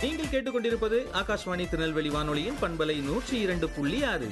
நீங்கள் கேட்டுக்கொண்டிருப்பது ஆகாஷ்வாணி திருநெல்வேலி வானொலியின் பண்பலை நூற்றி இரண்டு புள்ளி ஆறு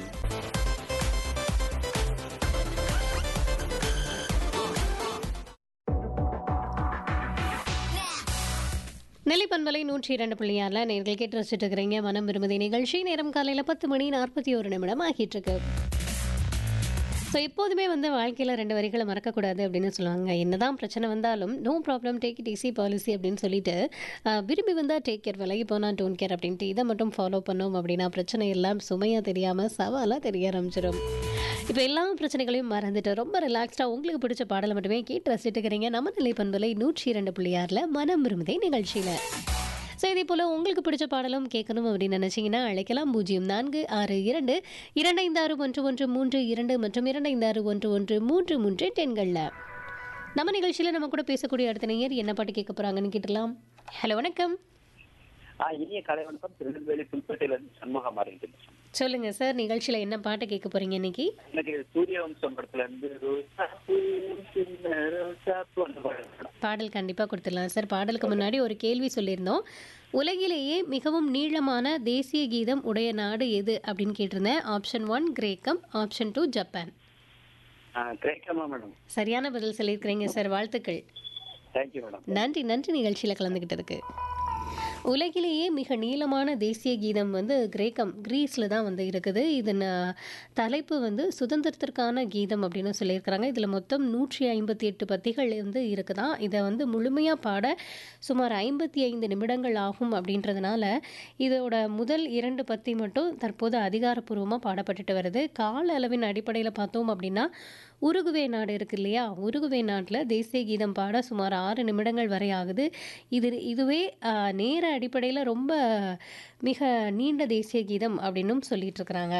நெல்லை பண்பலை நூற்றி இரண்டு புள்ளியாரில் நேர்கள் கேட்டு ரசிச்சுட்டு இருக்கிறீங்க மனம் விரும்புதி நிகழ்ச்சி நேரம் காலையில் பத்து மணி நாற்பத்தி ஒரு நிமிடம் ஆகிட்டு இருக்கு ஸோ எப்போதுமே வந்து வாழ்க்கையில் ரெண்டு வரிகளை மறக்கக்கூடாது அப்படின்னு சொல்லுவாங்க என்னதான் பிரச்சனை வந்தாலும் no problem take it easy policy அப்படின்னு சொல்லிட்டு ஆஹ், விரும்பி வந்தால் டேக் கேர் விலகி போனால் டோன்ட் கேர் அப்படின்ட்டு இதை மட்டும் ஃபாலோ பண்ணோம் அப்படின்னா பிரச்சனை எல்லாம் சுமையாக தெரியாமல் சவாலாக தெரிய ஆரம்பிச்சிடும் இப்போ எல்லா பிரச்சனைகளையும் மறந்துட்டு ரொம்ப ரிலாக்ஸ்டாக உங்களுக்கு பிடிச்ச பாடலை மட்டுமே கேட்டு ரசிச்சுட்டு இருக்கிறீங்க நம்ம நிலை பண்பலை நூற்றி இரண்டு புள்ளியாரில் மனம் விரும்புதே நிகழ்ச்சியில் ஸோ இதே போல் உங்களுக்கு பிடிச்ச பாடலும் கேட்கணும் அப்படின்னு நினச்சிங்கன்னா அழைக்கலாம் பூஜ்ஜியம் நான்கு ஆறு இரண்டு இரண்டு ஐந்து ஆறு ஒன்று ஒன்று மூன்று இரண்டு மற்றும் இரண்டு ஐந்து ஆறு ஒன்று ஒன்று மூன்று மூன்று டென்களில் நம்ம நிகழ்ச்சியில் நம்ம கூட பேசக்கூடிய அடுத்த நேயர் என்ன பாட்டு கேட்க போகிறாங்கன்னு கேட்டுடலாம் ஹலோ வணக்கம் ஆ இனிய கலை வணக்கம் திருநெல்வேலி புல்பேட்டையில இருந்து சண்முகம் மாறிட்டு சொல்லுங்க சார் நிகழ்ச்சியில் என்ன பாட்டு கேட்க போறீங்க இன்னைக்கு எனக்கு சூரிய வம்சம் படத்துல இருந்து ரோசா பூ, சின்ன ரோசா பூ அந்த பாடல் மேடம். பாடல் கண்டிப்பாக கொடுத்துடலாம் சார் பாடலுக்கு முன்னாடி ஒரு கேள்வி சொல்லியிருந்தோம் உலகிலேயே மிகவும் நீளமான தேசிய கீதம் உடைய நாடு எது அப்படின்னு கேட்டிருந்தேன் ஆப்ஷன் ஒன் கிரேக்கம் ஆப்ஷன் டூ ஜப்பான் ஆ, கிரேக்கமா மேடம் சரியான பதில் சொல்லியிருக்கிறீங்க சார் வாழ்த்துக்கள் தேங்க்யூ மேடம் நன்றி நன்றி நிகழ்ச்சியில் கலந்துக்கிட்டதுக்கு உலகிலேயே மிக நீளமான தேசிய கீதம் வந்து கிரேக்கம் கிரீஸில் தான் வந்து இருக்குது இதன் அஹ், தலைப்பு வந்து சுதந்திரத்திற்கான கீதம் அப்படின்னு சொல்லியிருக்கிறாங்க இதில் மொத்தம் நூற்றி ஐம்பத்தி எட்டு பத்திகள் வந்து இருக்குதான் இதை வந்து முழுமையாக பாட சுமார் ஐம்பத்தி ஐந்து நிமிடங்கள் ஆகும் அப்படின்றதுனால இதோட முதல் இரண்டு பத்தி மட்டும் தற்போது அதிகாரப்பூர்வமாக பாடப்பட்டுட்டு வருது கால அளவின் அடிப்படையில் பார்த்தோம் அப்படின்னா உருகுவே நாடு இருக்கு இல்லையா உருகுவே நாட்டில் தேசிய கீதம் பாட சுமார் ஆறு நிமிடங்கள் வரை ஆகுது இது இதுவே ஆஹ், நேர அடிப்படையில் ரொம்ப மிக நீண்ட தேசிய கீதம் அப்படின்னும் சொல்லிட்டு இருக்கிறாங்க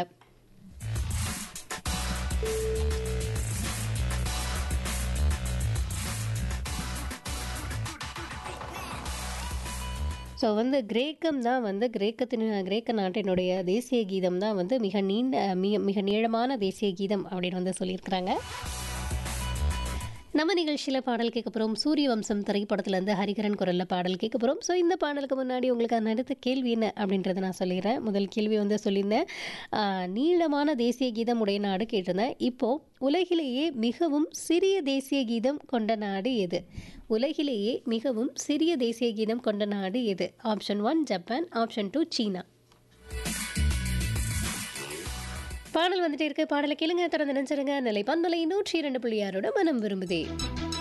ஸோ வந்து கிரேக்கம் தான் வந்து கிரேக்கத்தின் கிரேக்க நாட்டினுடைய தேசிய கீதம் தான் வந்து மிக நீண்ட மிக மிக நீளமான தேசிய கீதம் அப்படின்னு வந்து சொல்லியிருக்கிறாங்க நம்ம நிகழ்ச்சியில் பாடல் கேட்க போகிறோம் சூரிய வம்சம் திரைப்படத்துலேருந்து ஹரிகரன் குரலில் பாடல் கேட்க போகிறோம் ஸோ இந்த பாடலுக்கு முன்னாடி உங்களுக்கு அடுத்த கேள்வி என்ன அப்படின்றத நான் சொல்லிடுறேன் முதல் கேள்வி வந்து சொல்லியிருந்தேன் ஆஹ், நீளமான தேசிய கீதம் உடைய நாடு கேட்டிருந்தேன் இப்போது உலகிலேயே மிகவும் சிறிய தேசிய கீதம் கொண்ட நாடு எது உலகிலேயே மிகவும் சிறிய தேசிய கீதம் கொண்ட நாடு எது option one Japan option two சீனா பாடல் வந்துட்டே இருக்கு பாடலை கேளுங்க தொடர்ந்து நினைச்சிருங்க நிலை பண்பலை நூற்றி இரண்டு புள்ளி ஆறோட மனம் விரும்புதே